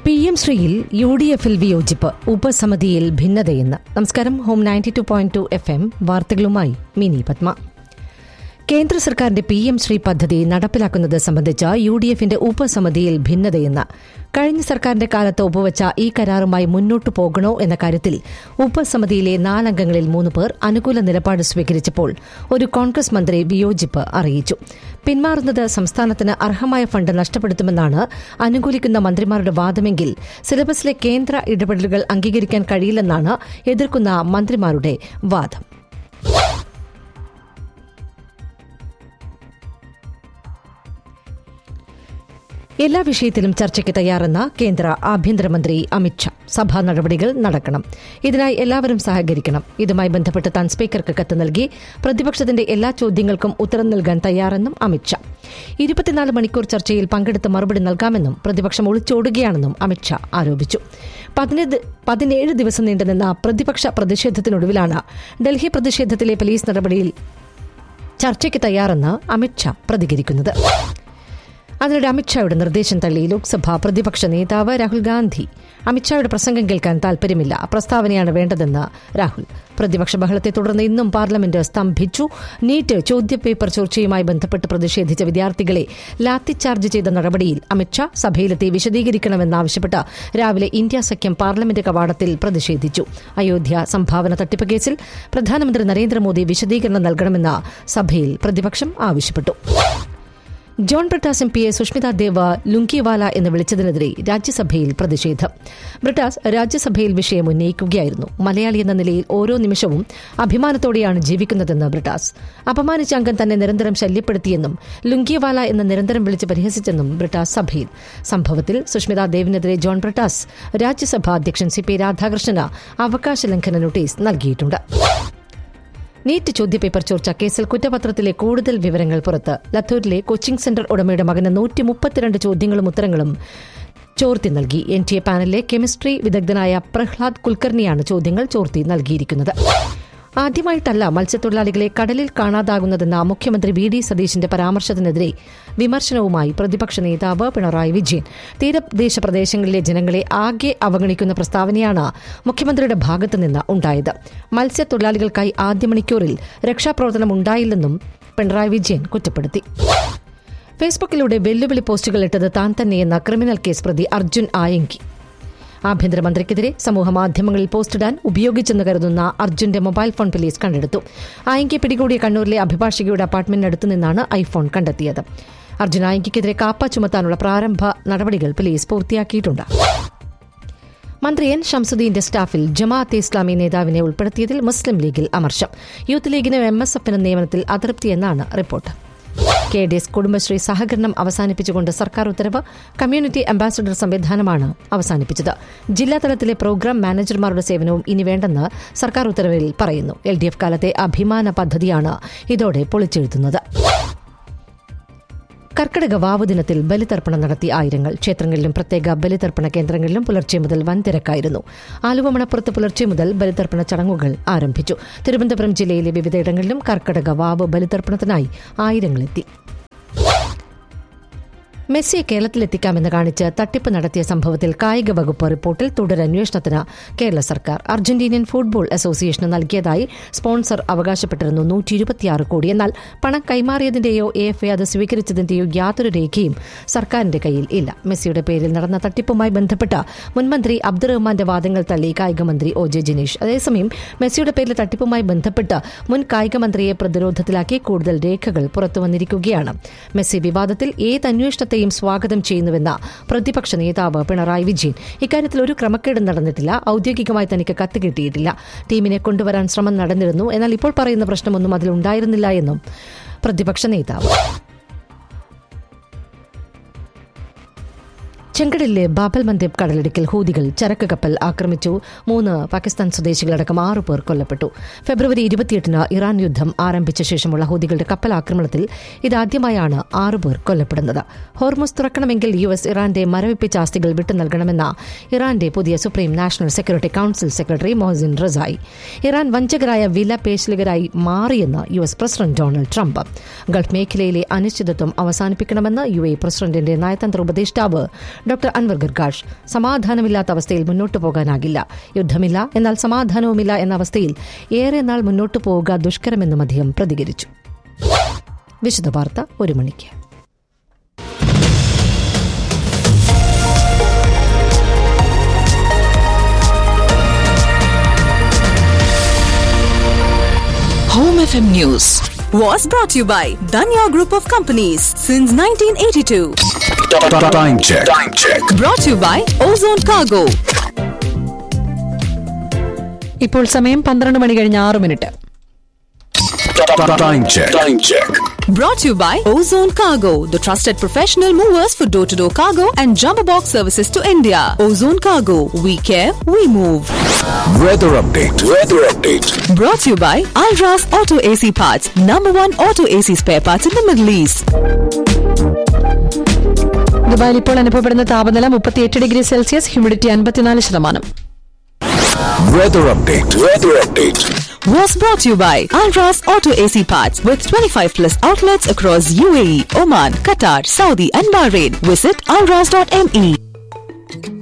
P M ശ്രീയിൽ U D എഫിൽ വിയോജിപ്പ് ഉപസമിതിയിൽ ഭിന്നതയെന്ന് നമസ്കാരം ഹോം ninety two point two F M വാർത്തകളുമായി മിനി പത്മ കേന്ദ്ര സർക്കാരിന്റെ പി എം ശ്രീ പദ്ധതി നടപ്പിലാക്കുന്നത് സംബന്ധിച്ച യു ഡി എഫിന്റെ ഉപസമിതിയിൽ ഭിന്നതയെന്ന് കഴിഞ്ഞ സർക്കാരിന്റെ കാലത്ത് ഒപ്പുവച്ച ഈ കരാറുമായി മുന്നോട്ടു പോകണോ എന്ന കാര്യത്തിൽ ഉപസമിതിയിലെ നാലംഗങ്ങളിൽ മൂന്ന് പേർ അനുകൂല നിലപാട് സ്വീകരിച്ചപ്പോൾ ഒരു കോൺഗ്രസ് മന്ത്രി വിയോജിപ്പ് അറിയിച്ചു പിന്മാറുന്നത് സംസ്ഥാനത്തിന് അർഹമായ ഫണ്ട് നഷ്ടപ്പെടുത്തുമെന്നാണ് അനുകൂലിക്കുന്ന മന്ത്രിമാരുടെ വാദമെങ്കിൽ സിലബസിലെ കേന്ദ്ര ഇടപെടലുകൾ അംഗീകരിക്കാൻ കഴിയില്ലെന്നാണ് എതിർക്കുന്ന മന്ത്രിമാരുടെ വാദം എല്ലാ വിഷയത്തിലും ചർച്ചയ്ക്ക് തയ്യാറെന്ന കേന്ദ്ര ആഭ്യന്തരമന്ത്രി അമിത്ഷാ സഭാ നടപടികൾ നടക്കണം ഇതിനായി എല്ലാവരും സഹകരിക്കണം ഇതുമായി ബന്ധപ്പെട്ട് താൻ സ്പീക്കർക്ക് കത്ത് നൽകി പ്രതിപക്ഷത്തിന്റെ എല്ലാ ചോദ്യങ്ങൾക്കും ഉത്തരം നൽകാൻ തയ്യാറെന്നും അമിത്ഷാ ഇരുപത്തിനാല് മണിക്കൂർ ചർച്ചയിൽ പങ്കെടുത്ത് മറുപടി നൽകാമെന്നും പ്രതിപക്ഷം ഒളിച്ചോടുകയാണെന്നും അമിത്ഷാ ആരോപിച്ചു പതിനേഴ് ദിവസം നീണ്ടുനിന്ന പ്രതിപക്ഷ പ്രതിഷേധത്തിനൊടുവിലാണ് ഡൽഹി പ്രതിഷേധത്തിലെ പോലീസ് നടപടിയിൽ ചർച്ചയ്ക്ക് തയ്യാറെന്ന് അമിത്ഷാ പ്രതികരിക്കുന്നത് അതിനിടെ അമിത്ഷായുടെ നിർദ്ദേശം തള്ളി ലോക്സഭാ പ്രതിപക്ഷ നേതാവ് രാഹുൽ ഗാന്ധി അമിത്ഷായുടെ പ്രസംഗം കേൾക്കാൻ താൽപര്യമില്ല പ്രസ്താവനയാണ് വേണ്ടതെന്ന് രാഹുൽ പ്രതിപക്ഷ ബഹളത്തെ തുടർന്ന് ഇന്നും പാർലമെന്റ് സ്തംഭിച്ചു നീറ്റ് ചോദ്യപേപ്പർ ചോർച്ചയുമായി ബന്ധപ്പെട്ട് പ്രതിഷേധിച്ച വിദ്യാർത്ഥികളെ ലാത്തിച്ചാർജ് ചെയ്ത നടപടിയിൽ അമിത്ഷാ സഭയിലെത്തി വിശദീകരിക്കണമെന്നാവശ്യപ്പെട്ട് രാവിലെ ഇന്ത്യ സഖ്യം പാർലമെന്റ് കവാടത്തിൽ പ്രതിഷേധിച്ചു അയോധ്യ സംഭാവന തട്ടിപ്പ് കേസിൽ പ്രധാനമന്ത്രി നരേന്ദ്രമോദി വിശദീകരണം നൽകണമെന്ന് സഭയിൽ പ്രതിപക്ഷം ആവശ്യപ്പെട്ടു ജോൺ ബ്രിട്ടാസ് എം പിയെ സുഷ്മിത ദേവ ലുങ്കിവാല എന്ന് വിളിച്ചതിനെതിരെ രാജ്യസഭയിൽ പ്രതിഷേധം ബ്രിട്ടാസ് രാജ്യസഭയിൽ വിഷയം ഉന്നയിക്കുകയായിരുന്നു മലയാളി എന്ന നിലയിൽ ഓരോ നിമിഷവും അഭിമാനത്തോടെയാണ് ജീവിക്കുന്നതെന്ന് ബ്രിട്ടാസ് അപമാനിച്ച അംഗം തന്നെ നിരന്തരം ശല്യപ്പെടുത്തിയെന്നും ലുങ്കിവാല എന്ന് നിരന്തരം വിളിച്ച് പരിഹസിച്ചെന്നും ബ്രിട്ടാസ് സഭയിൽ സംഭവത്തിൽ സുഷ്മിത ദേവിനെതിരെ ജോൺ ബ്രിട്ടാസ് രാജ്യസഭാ അധ്യക്ഷൻ സി പി രാധാകൃഷ്ണന് അവകാശ ലംഘന നോട്ടീസ് നൽകിയിട്ടുണ്ട് നീറ്റ് ചോദ്യപേപ്പർ ചോർച്ച കേസിൽ കുറ്റപത്രത്തിലെ കൂടുതൽ വിവരങ്ങൾ പുറത്ത് ലത്തൂരിലെ കോച്ചിംഗ് സെന്റർ ഉടമയുടെ മകന് നൂറ്റി മുപ്പത്തിരണ്ട് ചോദ്യങ്ങളും ഉത്തരങ്ങളും ചോർത്തി നൽകി എൻ ടി എ പാനലിലെ കെമിസ്ട്രി വിദഗ്ധനായ പ്രഹ്ലാദ് കുൽക്കർണിയാണ് ചോദ്യങ്ങൾ ചോർത്തി നൽകിയിരിക്കുന്നത് ആദ്യമായിട്ടല്ല മത്സ്യത്തൊഴിലാളികളെ കടലിൽ കാണാതാകുന്നതെന്ന മുഖ്യമന്ത്രി വി ഡി സതീശിന്റെ പരാമർശത്തിനെതിരെ വിമർശനവുമായി പ്രതിപക്ഷ നേതാവ് പിണറായി വിജയൻ തീരദേശ പ്രദേശങ്ങളിലെ ജനങ്ങളെ ആകെ അവഗണിക്കുന്ന പ്രസ്താവനയാണ് മുഖ്യമന്ത്രിയുടെ ഭാഗത്തുനിന്ന് ഉണ്ടായത് മത്സ്യത്തൊഴിലാളികൾക്കായി ആദ്യ മണിക്കൂറിൽ രക്ഷാപ്രവർത്തനം ഉണ്ടായില്ലെന്നും പിണറായി വിജയൻ കുറ്റപ്പെടുത്തി ഫേസ്ബുക്കിലൂടെ വെല്ലുവിളി പോസ്റ്റുകൾ ഇട്ടത് താൻ തന്നെയെന്ന ക്രിമിനൽ കേസ് പ്രതി അർജുൻ ആയങ്കി ആഭ്യന്തരമന്ത്രിക്കെതിരെ സമൂഹമാധ്യമങ്ങളിൽ പോസ്റ്റിടാൻ ഉപയോഗിച്ചെന്ന് കരുതുന്ന അർജുന്റെ മൊബൈൽ ഫോൺ പോലീസ് കണ്ടെടുത്തു ആയങ്കി പിടികൂടിയ കണ്ണൂരിലെ അഭിഭാഷകയുടെ അപ്പാർട്ട്മെന്റിനടുത്തു നിന്നാണ് ഐഫോൺ കണ്ടെത്തിയത് അർജുൻ ആയങ്കിക്കെതിരെ കാപ്പ ചുമത്താനുള്ള പ്രാരംഭ നടപടികൾ പോലീസ് പൂർത്തിയാക്കിയിട്ടുണ്ട് മന്ത്രി എൻ ഷംസുദ്ദീന്റെ സ്റ്റാഫിൽ ജമാഅത്തെ ഇസ്ലാമി നേതാവിനെ ഉൾപ്പെടുത്തിയതിൽ മുസ്ലിം ലീഗിൽ അമർഷം യൂത്ത് ലീഗിനും എം എസ് എഫിനും നിയമനത്തിൽ അതൃപ്തിയെന്നാണ് report K D S Kudumbashree സഹകരണം അവസാനിപ്പിച്ചുകൊണ്ട് സർക്കാർ ഉത്തരവ് കമ്മ്യൂണിറ്റി അംബാസഡർ സംവിധാനമാണ് അവസാനിപ്പിച്ചത് ജില്ലാതലത്തിലെ പ്രോഗ്രാം മാനേജർമാരുടെ സേവനവും ഇനി വേണ്ടെന്ന് സർക്കാർ ഉത്തരവിൽ പറയുന്നു എൽ ഡി എഫ് കാലത്തെ അഭിമാന പദ്ധതിയാണ് ഇതോടെ പൊളിച്ചെഴുത്തുന്നത് കർക്കിടക വാവ് ദിനത്തിൽ ബലിതർപ്പണം നടത്തി ആയിരങ്ങൾ ക്ഷേത്രങ്ങളിലും പ്രത്യേക ബലിതർപ്പണ കേന്ദ്രങ്ങളിലും പുലർച്ചെ മുതൽ വൻ തിരക്കായിരുന്നു ആലുവ മണപ്പുറത്ത് പുലർച്ചെ മുതൽ ബലിതർപ്പണ ചടങ്ങുകൾ ആരംഭിച്ചു തിരുവനന്തപുരം ജില്ലയിലെ വിവിധയിടങ്ങളിലും കർക്കിടക വാവ് ബലിതർപ്പണത്തിനായി ആയിരങ്ങളെത്തി മെസ്സിയെ കേരളത്തിലെത്തിക്കാമെന്ന് കാണിച്ച് തട്ടിപ്പ് നടത്തിയ സംഭവത്തിൽ കായിക വകുപ്പ് റിപ്പോർട്ടിൽ തുടരന്വേഷണത്തിന് കേരള സർക്കാർ അർജന്റീനിയൻ ഫുട്ബോൾ അസോസിയേഷന് നൽകിയതായി സ്പോൺസർ അവകാശപ്പെട്ടിരുന്നു നൂറ്റി ഇരുപത്തിയാറ് കോടി എന്നാൽ പണം കൈമാറിയതിന്റെയോ എ എഫ് എ അത് സ്വീകരിച്ചതിന്റെയോ യാതൊരു രേഖയും സർക്കാരിന്റെ കയ്യിൽ ഇല്ല മെസ്സിയുടെ പേരിൽ നടന്ന തട്ടിപ്പുമായി ബന്ധപ്പെട്ട മുൻമന്ത്രി അബ്ദുറഹ്മാന്റെ വാദങ്ങൾ തള്ളി കായികമന്ത്രി ഒ ജെ ജിനീഷ് അതേസമയം മെസ്സിയുടെ പേരിൽ തട്ടിപ്പുമായി ബന്ധപ്പെട്ട് മുൻ കായികമന്ത്രിയെ പ്രതിരോധത്തിലാക്കി കൂടുതൽ രേഖകൾ പുറത്തുവന്നിരിക്കുകയാണ് മെസ്സി വിവാദത്തിൽ ഏത് അന്വേഷണത്തെ യും സ്വാഗതം ചെയ്യുന്നുവെന്ന പ്രതിപക്ഷ നേതാവ് പിണറായി വിജയൻ ഇക്കാര്യത്തിൽ ഒരു ക്രമക്കേടും നടന്നിട്ടില്ല ഔദ്യോഗികമായി തനിക്ക് കത്ത് കിട്ടിയിട്ടില്ല ടീമിനെ കൊണ്ടുവരാൻ ശ്രമം നടന്നിരുന്നു എന്നാൽ ഇപ്പോൾ പറയുന്ന പ്രശ്നമൊന്നും അതിലുണ്ടായിരുന്നില്ല എന്നും പ്രതിപക്ഷ നേതാവ് ചെങ്കടലിലെ ബാബൽ മന്ദേബ് കടലിടുക്കിൽ ഹൂതികൾ ചരക്ക് കപ്പൽ ആക്രമിച്ചു മൂന്ന് പാകിസ്ഥാൻ സ്വദേശികളടക്കം ആറു പേർ കൊല്ലപ്പെട്ടു ഫെബ്രുവരി ഇരുപത്തിയെട്ടിന് ഇറാൻ യുദ്ധം ആരംഭിച്ച ശേഷമുള്ള ഹൂതികളുടെ കപ്പൽ ആക്രമണത്തിൽ ഇതാദ്യമായാണ് ആറു പേർ കൊല്ലപ്പെടുന്നത് ഹോർമുസ് തുറക്കണമെങ്കിൽ യു എസ് ഇറാന്റെ മരവിപ്പിച്ച ആസ്തികൾ വിട്ടു നൽകണമെന്ന ഇറാന്റെ പുതിയ supreme national security council secretary Mohsen Rezaei Iran വഞ്ചകരായ വില പേശലുകരായി മാറിയെന്ന് U S president Donald Trump Gulf മേഖലയിലെ അനിശ്ചിതത്വം അവസാനിപ്പിക്കണമെന്ന് യു എ പ്രസിഡന്റിന്റെ നയതന്ത്ര ഉപദേഷ്ടാവ് ഡോക്ടർ അൻവർ ഗർഗാഷ് സമാധാനമില്ലാത്ത അവസ്ഥയിൽ മുന്നോട്ടു പോകാനാകില്ല യുദ്ധമില്ല എന്നാൽ സമാധാനവുമില്ല എന്ന അവസ്ഥയിൽ ഏറെ നാൾ മുന്നോട്ടു പോവുക ദുഷ്കരമെന്നും അദ്ദേഹം പ്രതികരിച്ചു വിശദ വാർത്ത ഒരു മണിക്ക് Home FM News was brought to you by Danya Group of Companies since 1982. Time check. Time check. Brought to you by Ozone Cargo. ഇപ്പോൾ സമയം പന്ത്രണ്ട് മണി കഴിഞ്ഞ് ആറ് minute Time check. Time check. Brought to you by Ozone Cargo, the trusted professional movers for door to door cargo and jumbo box services to India. Ozone Cargo, we care, we move. Weather update. Weather update. Brought to you by Alras Auto AC Parts, number one auto AC spare parts in the Middle East. ദുബായിൽ ഇപ്പോൾ അനുഭവപ്പെടുന്ന താപനില മുപ്പത്തിയെട്ട് degree Celsius humidity അൻപത്തിനാല് ശതമാനം Weather update. Weather update. Was brought to you by Alras Auto AC Parts with 25 plus outlets across UAE, Oman, Qatar, Saudi, and Bahrain. Visit alras.me.